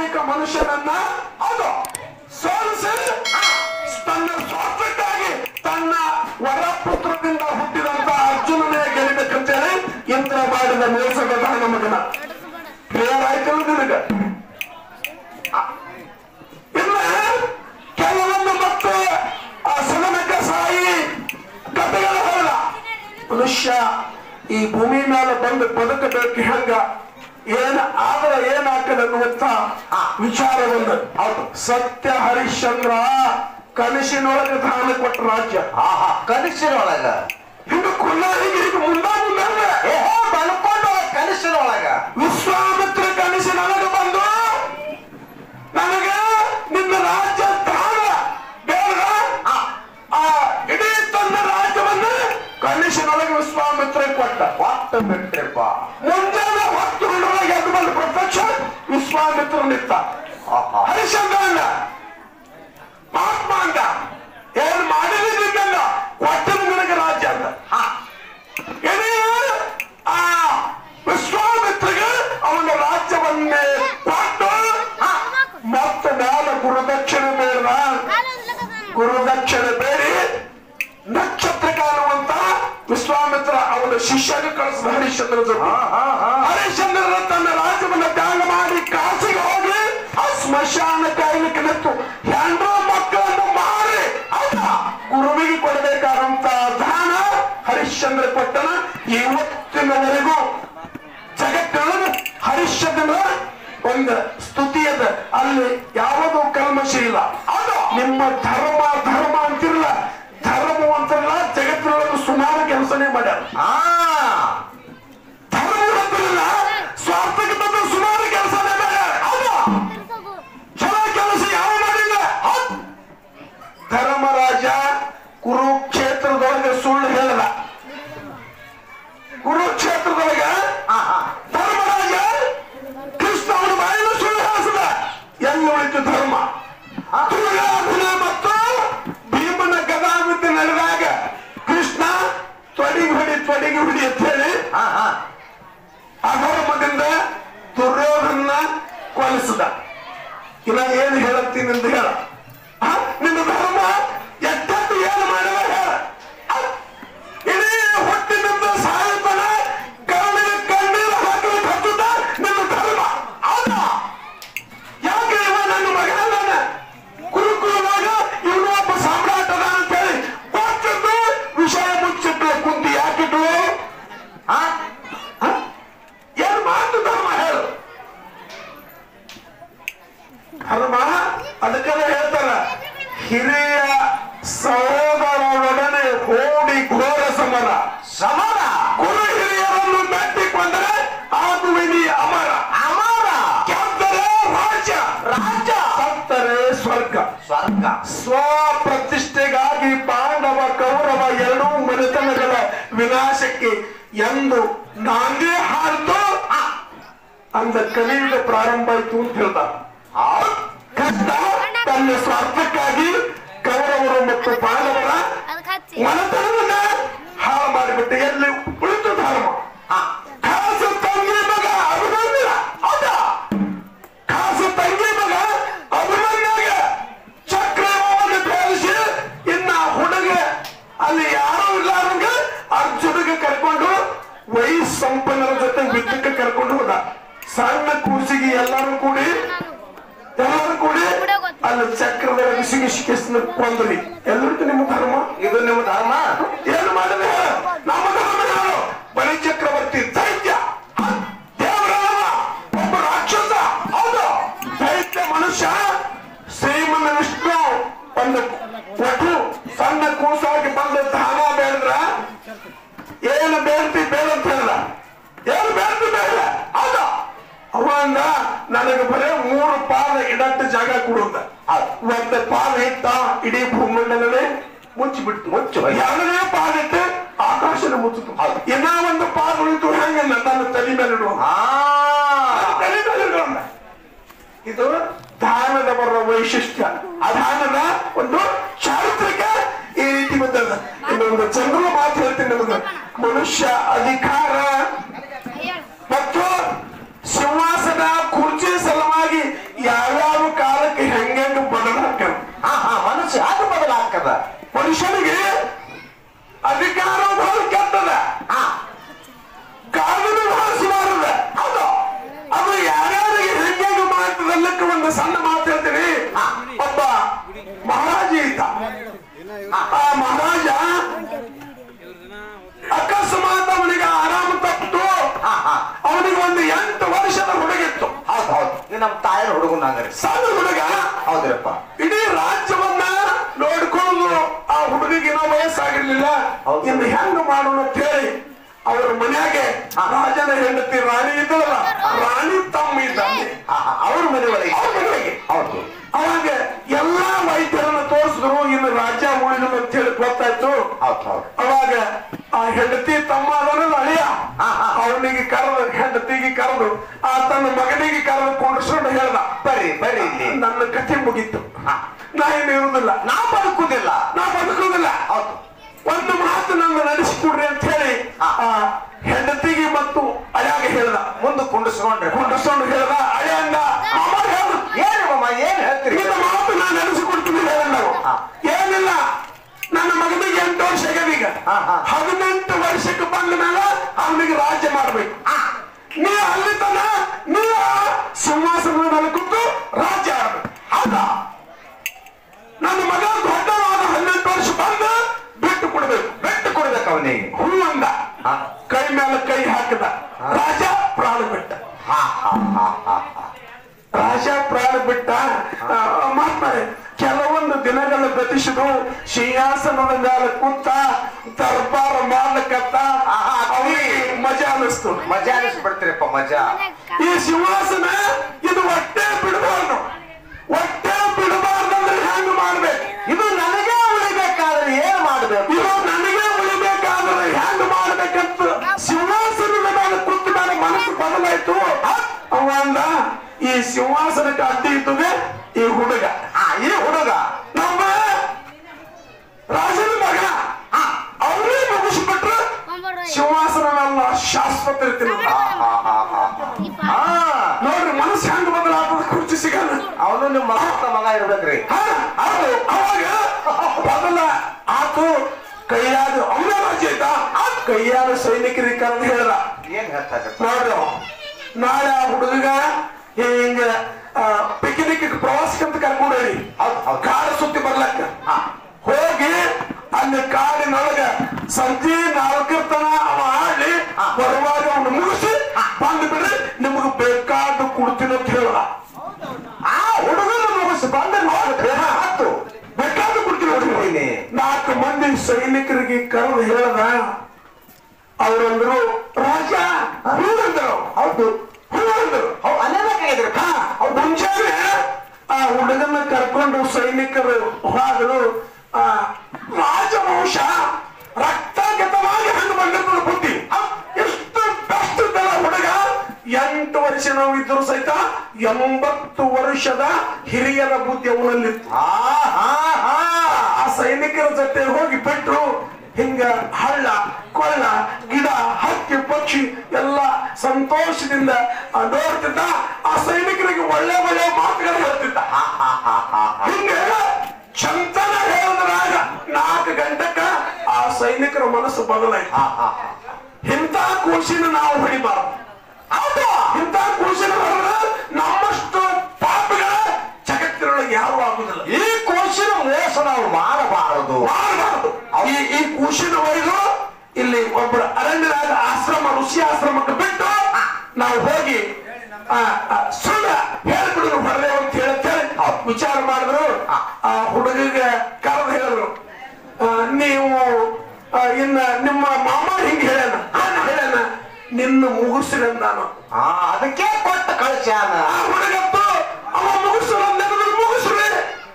ಅನೇಕ ಮನುಷ್ಯನನ್ನ ಅದು ಸೋಲಿಸಿ ತನ್ನ ಸ್ವಾರ್ಥಕ್ಕಾಗಿ ತನ್ನ ವರಪುತ್ರದಿಂದ ಹುಟ್ಟಿದಂತ ಅರ್ಜುನನೇ ಗೆಲ್ಲಬೇಕಂತೇಳಿ ಇಂದ್ರ ಮಾಡಿದ ಮೋಸದ ದಾನ ಮಗನ ಕ್ಲಿಯರ್ ಆಯ್ತಲ್ಲ ನಿನಗ ಆ, ಇನ್ನ ಕೆಲವೊಂದು ಮತ್ತು ಆ ಸದನಕ ಸಾಯಿ ಕಥೆಗಳ ಹೇಳ ಮನುಷ್ಯ ಈ ಭೂಮಿ ಮೇಲೆ ಬಂದು ಬದುಕಬೇಕು ಹೆಂಗ ಏನ್ ಆದ್ರೆ ಏನಾಗ್ತದೆ ಅನ್ನುವಂತ ವಿಚಾರ ಒಂದು ಹೌದು ಸತ್ಯ ಹರಿಶ್ಚಂದ್ರ ಕನಸಿನೊಳಗೆ ದಾನ ಕೊಟ್ಟ ರಾಜ್ಯ ಆಹಾ ಕನಸಿನೊಳಗ ಹಿಂಗ ಕುಲ್ಲಾರಿಗಿರಿಗೆ ಮುಂದ ಮುಂದೆ ಏಹೋ ಬಲ್ಕೊಂಡು ಕನಸಿನೊಳಗ ವಿಶ್ವಾಮಿತ್ರ ಕನಸಿನೊಳಗೆ ಬಂದು ನನಗೆ ನಿನ್ನ ರಾಜ್ಯ ದಾನ ಬೇಡ ಆ, ಆ ಇಡೀ ತನ್ನ ರಾಜ್ಯವನ್ನು ಕನಸಿನೊಳಗೆ ವಿಶ್ವಾಮಿತ್ರ ಕೊಟ್ಟ ಒಟ್ಟು ಬಿಟ್ರಿಪ್ಪ ಮುಂಜಾನೆ ಹೊತ್ತು ಹುಡುಗರಿಗೆ ಎದ್ದು ಬಂದು ಪ್ರತ್ಯಕ್ಷ ವಿಶ್ವಾಮಿತ್ರ ನಿಂತ ಆಹಾ ಹರಿಶ್ಚಂದ್ರನ ಮಹಾತ್ಮ ಅಂದ ಏನ್ ಮಾಡಿದಿದ್ದಲ್ಲ ಕೊಟ್ಟದ ನಿನಗೆ ರಾಜ್ಯ ಅಂತ ಹಾ ಇಡೀ ಆ ವಿಶ್ವಾಮಿತ್ರಿಗೆ ಅವನ ರಾಜ್ಯವನ್ನೇ ಕೊಟ್ಟು ಮತ್ತ ಮ್ಯಾಲ ಗುರುದಕ್ಷಿಣೆ ಬೇಡ ಗುರುದಕ್ಷಿಣೆ ಬೇಡಿ ನಕ್ಷತ್ರ ಕಾಣುವಂತ ವಿಶ್ವಾಮಿತ್ರ ಅವನ ಶಿಷ್ಯಗೆ ಕಳಿಸಿದ ಹರಿಶ್ಚಂದ್ರ ಜೊತೆ ಹಾ ಹಾ ಹಾ ಹರಿಶ್ಚಂದ್ರನ ತನ್ನ ರಾಜ್ಯವನ್ನ ತ್ಯಾಗ ಮಾಡಿ ಕಾಸಿಗೆ ಹೋಗಿ ಆ ಸ್ಮಶಾನ ಕಾಯ್ಲಿಕ್ಕೆ ನಿಂತು ಹೆಂಡ್ರು ಮಕ್ಕಳನ್ನು ಮಾರಿ ಅಲ್ಲ ಗುರುವಿಗೆ ಕೊಡಬೇಕಾದಂತ ದಾನ ಹರಿಶ್ಚಂದ್ರ ಕೊಟ್ಟನ ಇವತ್ತಿನವರೆಗೂ ಜಗತ್ತಿನೊಳಗೆ ಹರಿಶ್ಚಂದ್ರನ ಒಂದು ಸ್ತುತಿ ಅದ ಅಲ್ಲಿ ಯಾವುದೂ ಕಲ್ಮಶ ಇಲ್ಲ ಅದು ನಿಮ್ಮ ಧರ್ಮ ಧರ್ಮ ಅಂತಿರಲ್ಲ ಧರ್ಮ ಅಂತಿರಲ್ಲ ಜಗತ್ತಿನೊಳಗೆ ಸುಮಾರು ಕೆಲಸನೇ ಮಾಡ್ಯಾರ ಆ ಧರ್ಮ ಅಂತಿರಲ್ಲ ಸ್ವಾರ್ಥಕ್ಕೆ ಬಂದು ಸುಮಾರು ಕೆಲಸನೇ ಮಾಡ್ಯಾರ ಅದು ಚಲೋ ಕೆಲಸ ಯಾವ ಮಾಡಿಲ್ಲ ಹೌದ್. ಧರ್ಮರಾಜ ಕುರುಕ್ಷೇತ್ರದೊಳಗೆ ಸುಳ್ಳು ಹೇಳಲ್ಲ ಕುರುಕ್ಷೇತ್ರದೊಳಗ ಆಹಾ ಧರ್ಮರಾಜ ಕೃಷ್ಣ ಅವನ ಬಾಯಿನ ಸುಳ್ಳು ಹೇಳಿಸಿದ ಎಲ್ಲಿ ಉಳಿತು ಧರ್ಮ ದುರ್ಯೋಧನ ಮತ್ತು ಭೀಮನ ಗದಾವಿದ್ದ ನಡೆದಾಗ ಕೃಷ್ಣ ತೊಡಿಗೆ ಹೊಡಿ ತೊಡಿಗೆ ಹೊಡಿ ಅಂತ ಹೇಳಿ ಹಾ ಹಾ ಅಧರ್ಮದಿಂದ ದುರ್ಯೋಧನ ಕೊಲಿಸಿದ ಇನ್ನ ಏನು ಹೇಳತ್ತೀನಿ ಅಂತ ಹೇಳ ಆ, ನಿನ್ನ ಧರ್ಮ ಎಷ್ಟೆಷ್ಟು ಏನು ಮಾಡಿದ ಹೇಳ ಆ, ಇಡೀ ಹುಟ್ಟಿನಿಂದ ಸಾಯತನ ಕರುಣಿಗೆ ಕಣ್ಣೀರು ಹಾಕಲು ಹಚ್ಚುತ್ತ ನಿನ್ನ ಧರ್ಮ ಹೌದ ಯಾಕೆ ಇವ ನನ್ನ ಮಗ ಅದಾನ? ಗುರುಕುಲದಾಗ ಇವನು ಒಬ್ಬ ಸಾಮ್ರಾಟ ಅದಾನ ಅಂತ ಹೇಳಿ ಗೊತ್ತಿದ್ದು ವಿಷಯ ಮುಚ್ಚಿಟ್ಟು ಕುಂತಿ ಯಾಕಿಟ್ಟು ಹಾ ಹ? ಏನ್ ಮಾತು ಧರ್ಮ ಹೇಳು ಧರ್ಮ ಅದಕ್ಕೆಲ್ಲ ಹೇಳ್ತಾರ ಹಿರಿಯ ಸಹೋದರರೊಡನೆ ಹೋಡಿ ಘೋರ ಸಮರ ಸಮರ ಗುರು ಹಿರಿಯರನ್ನು ಮೆಟ್ಟಿಕೊಂಡರೆ ಆಗುವಿನಿ ಅಮರ ಅಮರ ಗೆದ್ದರೆ ರಾಜ್ಯ ರಾಜ್ಯ ಸತ್ತರೆ ಸ್ವರ್ಗ ಸ್ವರ್ಗ ಸ್ವಪ್ರತಿಷ್ಠೆಗಾಗಿ ಪಾಂಡವ ಕೌರವ ಎರಡೂ ಮನೆತನಗಳ ವಿನಾಶಕ್ಕೆ ಎಂದು ನಾಂದೇ ಹಾರಿತು ಅಂದ ಕಲಿಯುಗ ಪ್ರಾರಂಭ ಆಯ್ತು ಅಂತ ಹೇಳ್ದ ಹೌದ್ ಕೃಷ್ಣ ತನ್ನ ಸ್ವಾರ್ಥಕ್ಕಾಗಿ ಕೌರವರು ಮತ್ತು ಪಾಂಡವರ ಮನೆತನವನ್ನ ಹಾಳು ಮಾಡಿಬಿಟ್ಟು ಎಲ್ಲಿ ಉಳಿತು ಧರ್ಮ ಹಾ ಕಾಸು ತಂಗಿ ಮಗ ಅಭಿಮನ್ಯ ಹೌದಾ ಕಾಸು ತಂಗಿ ಮಗ ಅಭಿಮನ್ಯಾಗ ಚಕ್ರವನ್ನು ಬೇರಿಸಿ ಇನ್ನ ಹುಡುಗ ಅಲ್ಲಿ ಯಾರು ಇಲ್ಲಾರಂಗ ಅರ್ಜುನಿಗೆ ಕರ್ಕೊಂಡು ವಯಸ್ಸಂಪನ್ನರ ಜೊತೆ ಯುದ್ಧಕ್ಕೆ ಕರ್ಕೊಂಡು ಹೋದ ಸಣ್ಣ ಕೂಸಿಗೆ ಎಲ್ಲರೂ ಕೂಡಿ ಎಲ್ಲರೂ ಕೂಡಿ ಅಲ್ಲಿ ಚಕ್ರದ ಬಿಸಿಗೆ ಸಿಕ್ಕಿಸ್ನ ಕೊಂದ್ರಿ ಎಲ್ಲರಿಗೂ ನಿಮ್ಮ ಧರ್ಮ ಇದು ನಿಮ್ಮ ಧರ್ಮ ಏನು ಮಾಡಿದೆ ನಮ್ಮ ಧರ್ಮ ಯಾರು ಬಲಿ ಚಕ್ರವರ್ತಿ ದೈತ್ಯ ಹ? ದೇವರಲ್ಲ ಒಬ್ಬ ರಾಕ್ಷಸ ಹೌದು ದೈತ್ಯ ಮನುಷ್ಯ ಶ್ರೀಮನ್ ವಿಷ್ಣು ಒಂದು ವಟು ಸಣ್ಣ ಕೂಸಾಗಿ ಬಂದು ದಾನ ಬೇಡಿದ್ರ ಏನು ಬೇಡ್ತಿ ಬೇಡ ಅಂತ ಹೇಳಿದ ಏನು ಬೇಡ್ತಿ ಬೇಡ ಹೌದು ಅವ ಅಂದ ನನಗೆ ಬರೇ ಮೂರು ಪಾದ ಇಡಟ್ಟು ಜಾಗ ಕೊಡುತ್ತ ಒಂದು ಪಾದ ಇಟ್ಟ ಇಡೀ ಭೂಮಂಡಲನೇ ಮುಚ್ಚಿಬಿಡ್ತು ಮುಚ್ಚು ಎರಡನೇ ಪಾದ ಇಟ್ಟು ಆಕಾಶನ ಮುಚ್ಚಿತು ಇನ್ನ ಒಂದು ಪಾದ ಉಳಿತು ಹೆಂಗ ನನ್ನ ತಲೆ ಮೇಲೆ ಇಡುವ ಆ ತಲೆ ಮೇಲೆ ಇಡುವ ಅಂದ. ಇದು ದಾನದ ಬರುವ ವೈಶಿಷ್ಟ್ಯ ಆ ದಾನದ ಒಂದು ಚಾರಿತ್ರಿಕ ಈ ರೀತಿ ಬಂದದ ಇನ್ನೊಂದು ಚಂದ್ರ ಮಾತು ಹೇಳ್ತೀನಿ ನಿಮಗೆ ಮನುಷ್ಯ ಅಧಿಕಾರ ಮತ್ತು ಸಿಂಹಾಸನ ಕುರ್ಚಿ ಸಲುವಾಗಿ ಯಾರ ಸಾಯರ್ ಹುಡುಗನ ಹಂಗಾರೆ ಸಣ್ಣ ಹುಡುಗ ಹೌದ್ರಪ್ಪ ಇಡೀ ರಾಜ್ಯವನ್ನ ನೋಡ್ಕೊಳ್ಳೋದು ಆ ಹುಡುಗಿಗೆ ಇನ್ನೂ ವಯಸ್ಸಾಗಿರ್ಲಿಲ್ಲ ಹೌದು. ಇನ್ನು ಹೆಂಗ್ ಮಾಡೋಣ ಅಂತ ಹೇಳಿ ಅವ್ರ ಮನ್ಯಾಗೆ ಹಾ. ರಾಜನ ಹೆಂಡತಿ ರಾಣಿ ಇದ್ದಲ್ಲ ರಾಣಿ ತಮ್ಮ ಇದ್ದಾನೆ ಅವ್ರ ಮನೆ ಒಳಗೆ ಅವ್ರ ಮನೆಗೆ ಹೌದು ಅವಾಗ ಎಲ್ಲಾ ವೈದ್ಯರನ್ನ ತೋರಿಸಿದ್ರು ಇನ್ನು ರಾಜ್ಯ ಉಳಿದ ಅಂತ ಹೇಳಿ ಗೊತ್ತಾಯ್ತು ಹೌದು ಹೌದು ಅವಾಗ ಆ ಹೆಂಡತಿ ತಮ್ಮ ಅದನ್ನ ಅಳಿಯ ಹಾ, ಹಾ. ಅವನಿಗೆ ಕರೆದು ಹೆಂಡತಿಗೆ ಕರೆದು ಆ ತನ್ನ ಮಗನಿಗೆ ಕರೆದು ಕೊಂಡಿಸ್ಕೊಂಡು ಹೇಳ್ದ ಬರ್ರಿ ಬರ್ರಿ ಇಲ್ಲಿ ನನ್ನ ಕಥೆ ಮುಗೀತು ಹಾ. ನಾ ಏನು ಇರುವುದಿಲ್ಲ ನಾ ಬದುಕುದಿಲ್ಲ ನಾ ಬದುಕುವುದಿಲ್ಲ ಹೌದು ಒಂದು ಮಾತು ನನ್ನ ನಡೆಸಿಕೊಡ್ರಿ ಅಂತ ಹೇಳಿ ಹಾ. ಆ ಹೆಂಡತಿಗೆ ಮತ್ತು ಅಳಿಯಾಗ ಹೇಳ್ದ ಮುಂದೆ ಕುಂಡಿಸ್ಕೊಂಡ್ರೆ ಕುಂಡಿಸ್ಕೊಂಡು ಹೇಳ್ದ ಅಳಿಯಂದ ಅಮ್ಮ ಹೇಳ್ದ ಏನ್ ಮಾಮ ಏನ್ ಹೇಳ್ತೀರಿ ನಿನ್ನ ಮಾತು ನಾನು ನಡೆಸಿಕೊಡ್ತೀನಿ ಹೇಳಲ್ಲ ಹಾ. ಏನಿಲ್ಲ ನನ್ನ ಮಗನಿಗೆ ಎಂಟು ವರ್ಷ ಆಗ್ಯದ ಈಗ ಹಾ, ಹಾ. ಹದಿನೆಂಟು ವರ್ಷಕ್ಕೆ ಬಂದ ಮೇಲೆ ಅವನಿಗೆ ರಾಜ್ಯ ಮಾಡ್ಬೇಕು ನೀ ಅಲ್ಲಿ ತನ ನೀ ಆ ಸಿಂಹಾಸನದ ಮೇಲೆ ಕೂತು ರಾಜ್ಯ ಆಡ್ಬೇಕು ಹೌದಾ ನನ್ನ ಮಗ ದೊಡ್ಡವಾದ ಹದಿನೆಂಟು ವರ್ಷ ಬಂದು ಬಿಟ್ಟು ಕೊಡ್ಬೇಕು ಬಿಟ್ಟು ಕೊಡ್ಬೇಕು ಅವನಿಗೆ ಹೂ ಅಂದ ಹಾ. ಕೈ ಮೇಲೆ ಕೈ ಹಾಕಿದ ರಾಜ ಪ್ರಾಣ ಬಿಟ್ಟ ಹಾ ಹಾ ಹಾ ಹಾ ಹಾ ರಾಜ ಪ್ರಾಣ ಬಿಟ್ಟ ಆ, ಮಾಡ್ತಾರೆ ಕೆಲವೊಂದು ದಿನಗಳ ಗತಿಸಿದು ಸಿಂಹಾಸನದ ಮೇಲೆ ಕೂತ ದರ್ಬಾರ ಮಾಡ್ಲಕತ್ತ ಅವನಿಗೆ ಮಜಾ ಅನಿಸ್ತು ಮಜಾ ಅನಿಸ್ಬಿಡ್ತೀರಪ್ಪ ಮಜಾ ಈ ಸಿಂಹಾಸನ ಇದು ಹೊಟ್ಟೆ ಬಿಡಬಾರ್ದು ಹೊಟ್ಟೆ ಬಿಡಬಾರ್ದಂದ್ರೆ ಹೆಂಗ್ ಮಾಡ್ಬೇಕು ಇದು ನನಗೆ ಉಳಿಬೇಕಾದ್ರೆ ಏನ್ ಮಾಡ್ಬೇಕು ಇದು ನನಗೆ ಉಳಿಬೇಕಾದ್ರೆ ಹೆಂಗ್ ಮಾಡ್ಬೇಕಂತ ಸಿಂಹಾಸನದ ಮೇಲೆ ಕೂತ ಮೇಲೆ ಮನಸ್ಸು ಬದಲಾಯ್ತು ಅವ ಅಂದ ಈ ಸಿಂಹಾಸನಕ್ಕೆ ಅಡ್ಡಿ ಇದ್ದದೆ ಈ ಹುಡುಗ ಹಾ ಈ ಹುಡುಗ ನಮ್ಮ ರಾಜನ ಮಗ ಅವನೇ ಮುಗಿಸ್ಬಿಟ್ರೆ ಸಿಂಹಾಸನವೆಲ್ಲ ಶಾಶ್ವತ ಇರ್ತೀನಿ ಹಾ ಹಾ ಹಾ ಹಾ ಹಾ ನೋಡ್ರಿ ಮನಸ್ಸು ಹೆಂಗ್ ಬದಲಾಗ್ತದ ಕುರ್ಚಿ ಸಿಗಲ್ಲ ಅವನು ನಿಮ್ಮ ಮಗ ಮಗ ಇರ್ಬೇಕ್ರಿ ಹಾ, ಹೌದು. ಅವಾಗ ಮೊದಲ ಆತು ಕೈಯಾದ ಅವನ ರಾಜ್ಯ ಆಯ್ತಾ ಆ ಕೈಯಾದ ಸೈನಿಕರಿಗೆ ಕರೆದು ಹೇಳ್ದ ಏನ್ ಹೇಳ್ತಾರಪ್ಪ ನೋಡ್ರಿ ಅವ, ನಾಳೆ ಆ ಹುಡುಗ ಹಿಂಗ ಪಿಕ್ನಿಕ್ ಪ್ರವಾಸಕ್ಕಂತ ಕರ್ಕೊಂಡು ಹೇಳಿ ಹೌದು ಹೌದು ಕಾಡು ಸುತ್ತಿ ಬರ್ಲಕ್ಕ ಹಾ ಹೋಗಿ ಅಲ್ಲಿ ಕಾಡಿನೊಳಗ ಸಂಜೆ ನಾಲ್ಕರ ತನ ಅವ ಆಡ್ಲಿ ಬರುವಾಗ ಅವನು ಮುಗಿಸಿ ಬಂದು ಬಿಡ್ರಿ ನಿಮಗೆ ಬೇಕಾದ ಕೊಡ್ತೀನಿ ಅಂತ ಹೇಳ ಆ ಹುಡುಗನ ಮುಗಿಸ್ ಬಂದ ನೋಡ್ರಿ ಹತ್ತು ಬೇಕಾದ ಕೊಡ್ತೀನಿ ಅಂತ ಹೇಳಿ. ಕೊಡ್ತೀನಿ. ನಾಲ್ಕು ಮಂದಿ ಸೈನಿಕರಿಗೆ ಕರೆದು ಹೇಳದ ಅವರಂದ್ರು ರಾಜ ಹೂವಂದ್ರು ಹೌದು ಹೂವಂದ್ರು ಹೌದು ಅಲ್ಲೇಬೇಕಾಗಿದ್ರಿ ಹಾ ಅವ್ರು ಮುಂಜಾನೆ ಆ ಹುಡುಗನ ಕರ್ಕೊಂಡು ಸೈನಿಕರು ಹೋದ್ರು ಆ ರಾಜವಂಶ ರಕ್ತಗತವಾಗಿ ಹಂಗ ಬಂದಿರ್ತದ ಬುದ್ಧಿ ಅವ್ ಎಷ್ಟು ಬೆಸ್ಟ್ ಇದ್ದಲ್ಲ ಹುಡುಗ ಎಂಟು ವರ್ಷ ನಾವು ಇದ್ರು ಸಹಿತ ಎಂಬತ್ತು ವರ್ಷದ ಹಿರಿಯರ ಬುದ್ಧಿ ಅವನಲ್ಲಿತ್ತು ಹಾ ಹಾ ಹಾ ಆ ಸೈನಿಕರ ಜೊತೆ ಹೋಗಿ ಬಿಟ್ರು ಹಿಂಗ ಹಳ್ಳ ಕೊಳ್ಳ ಗಿಡ ಹಕ್ಕಿ ಪಕ್ಷಿ ಎಲ್ಲ ಸಂತೋಷದಿಂದ ಆ ನೋಡ್ತಿದ್ದ ಆ ಸೈನಿಕರಿಗೆ ಒಳ್ಳೆ ಒಳ್ಳೆ ಮಾತುಗಳು ಹೇಳ್ತಿದ್ದ ಹಾ ಹಾ ಹಾ ಹಾ ಹಾ ಹಿಂಗ ಚಂತನ ಹೇಳಿದ್ರಾಗ ನಾಲ್ಕು ಗಂಟಕ್ಕ ಆ ಸೈನಿಕರ ಮನಸ್ಸು ಬದಲಾಯ್ತು ಹಾ ಹಾ ಹಾ ಇಂಥ ಕೂಸಿನ ನಾವು ಹೊಡಿಬಾರ್ದು ಹೌದು ಇಂಥ ಕೂಸಿನ ಹೊಡೆದ್ರೆ ನಮ್ಮಷ್ಟು ಪಾಪಗಳ ಜಗತ್ತಿನೊಳಗೆ ಯಾರು ಆಗುದಿಲ್ಲ ಈ ಕೋಶಿನ ಮೋಸ ನಾವು ಮಾಡಬಾರದು ಮಾಡಬಾರದು ಈ ಈ ಕೂಸಿನ ಒಯ್ದು ಇಲ್ಲಿ ಒಬ್ಬರ ಅರಣ್ಯರಾದ ಆಶ್ರಮ ಋಷಿ ಆಶ್ರಮಕ್ಕೆ ಬಿಟ್ಟು ನಾವು ಹೋಗಿ ಆ, ಆ, ಸುಳ್ಳ ಹೇಳ್ಬಿಡುದು ಹೊರದೆ ಅಂತ ಹೇಳ್ತೇವೆ ವಿಚಾರ ಮಾಡಿದ್ರು ಆ ಹುಡುಗಿಗೆ ಕರೆದು ಹೇಳಿದ್ರು ಆ, ನೀವು ಆ, ಇನ್ನ ನಿಮ್ಮ ಮಾಮ ಹಿಂಗ್ ಹೇಳ್ಯಾನ ನಾನು ಹೇಳ್ಯಾನ ನಿನ್ನ ಮುಗಿಸ್ರಿ ಅಂದಾನು ಹಾ ಅದಕ್ಕೆ ಕೊಟ್ಟು ಕಳ್ಸ್ಯಾನ ಆ ಹುಡುಗತ್ತು ಅವ ಮುಗಿಸ್ರು ಅಂದ್ರೆ ಮುಗಿಸ್ರಿ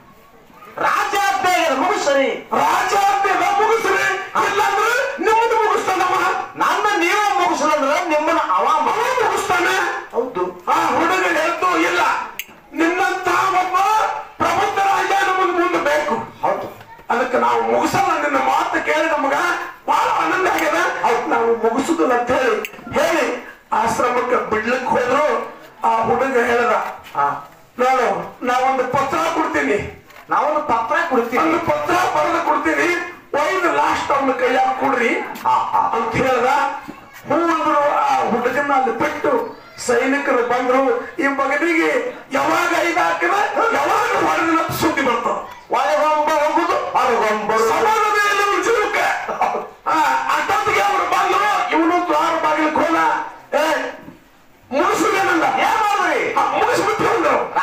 ರಾಜಾಜ್ಞೆ ಮುಗಿಸ್ರಿ ರಾಜಾಜ್ಞೆದ ಮುಗಿಸ್ರಿ ಇಲ್ಲಾಂದ್ರೆ ನಿಮ್ಮದು ಮುಗಿಸ್ತಾನವ ನನ್ನ ನೀವು ಮುಗಿಸ್ರಂದ್ರ ನಿಮ್ಮನ್ನ ಅವ ಅವ ಮುಗಿಸ್ತಾನೆ ಹೌದು ಆ ಹುಡುಗ ಹೇಳ್ತು ಇಲ್ಲ ನಿನ್ನಂತ ಒಬ್ಬ ಪ್ರಬುದ್ಧ ರಾಜ ನಮಗೆ ಮುಂದೆ ಬೇಕು ಹೌದು ಅದಕ್ಕೆ ನಾವು ಮುಗಿಸಲ್ಲ ನಿನ್ನ ಮಾತು ಕೇಳಿ ನಮಗ ಬಹಳ ಆನಂದ ಆಗ್ಯದ ಹೌದು ನಾವು ಮುಗಿಸುದಿಲ್ಲ ಅಂತ ಹೇಳಿ ಹೇಳಿ ಆಶ್ರಮಕ್ಕೆ ಬಿಡ್ಲಿಕ್ಕೆ ಹೋದ್ರು ಆ ಹುಡುಗ ಹೇಳ್ದ ಹಾ ನೋಡು ನಾವೊಂದು ಪತ್ರ ಕೊಡ್ತೀನಿ ನಾವೊಂದು ಪತ್ರ ಕೊಡ್ತೀವಿ ಒಂದು ಪತ್ರ ಬರೆದು ಕೊಡ್ತೀನಿ ಒಯ್ದು ಲಾಸ್ಟ್ ಅವನ ಕೈಯಾಗ ಕೊಡ್ರಿ ಹಾ ಹಾ ಅಂತ ಹೇಳ್ದ ಹೂವಂದ್ರು ಆ ಹುಡುಗನ ಅಲ್ಲಿ ಬಿಟ್ಟು ಸೈನಿಕರು ಬಂದ್ರು ಈ ಮಗನಿಗೆ ಯಾವಾಗ ಐದು ಹಾಕಿದ ಯಾವಾಗ ಹೊಡೆದಿನ ಸುದ್ದಿ ಬರ್ತಾವ ಒಳಗೊಂಬ ಹೋಗುದು ಹೊರಗೊಂಬರು ಸಮಾನದ ಇಲ್ಲ ಇವ್ನ ಜೀವಕ್ಕೆ ಆ, ಅಷ್ಟೊತ್ತಿಗೆ ಅವ್ರು ಬಂದ್ರು ಇವನು ದ್ವಾರ ಬಾಗಿಲಿಗೆ ಹೋದ ಏ ಮುಗಿಸ್ಬೇಕಂದ ಏನ್ ಮಾಡಿದ್ರಿ ಮುಗಿಸ್ಬಿಟ್ಟು ಅಂದ್ರು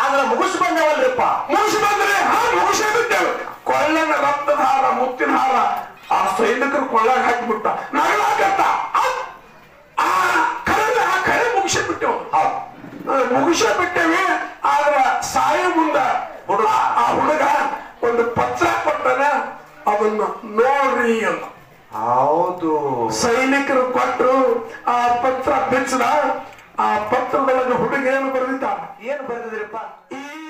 ಸಾಯ ಮುಂದ ಹುಡುಗ ಆ ಹುಡುಗ ಒಂದು ಪತ್ರ ಕೊಟ್ಟನ ಅದನ್ನ ನೋಡ್ರಿ ಅಂತ ಹೌದು ಸೈನಿಕರು ಕೊಟ್ಟರು ಆ ಪತ್ರ ಬಿಚ್ಚದ ಆ ಪತ್ರದೊಳಗೆ ಹುಡುಗ ಏನು ಬರೆದಿದ್ದ ಏನ್ ಬರ್ತಿದ್ರಿಪ್ಪ ಈ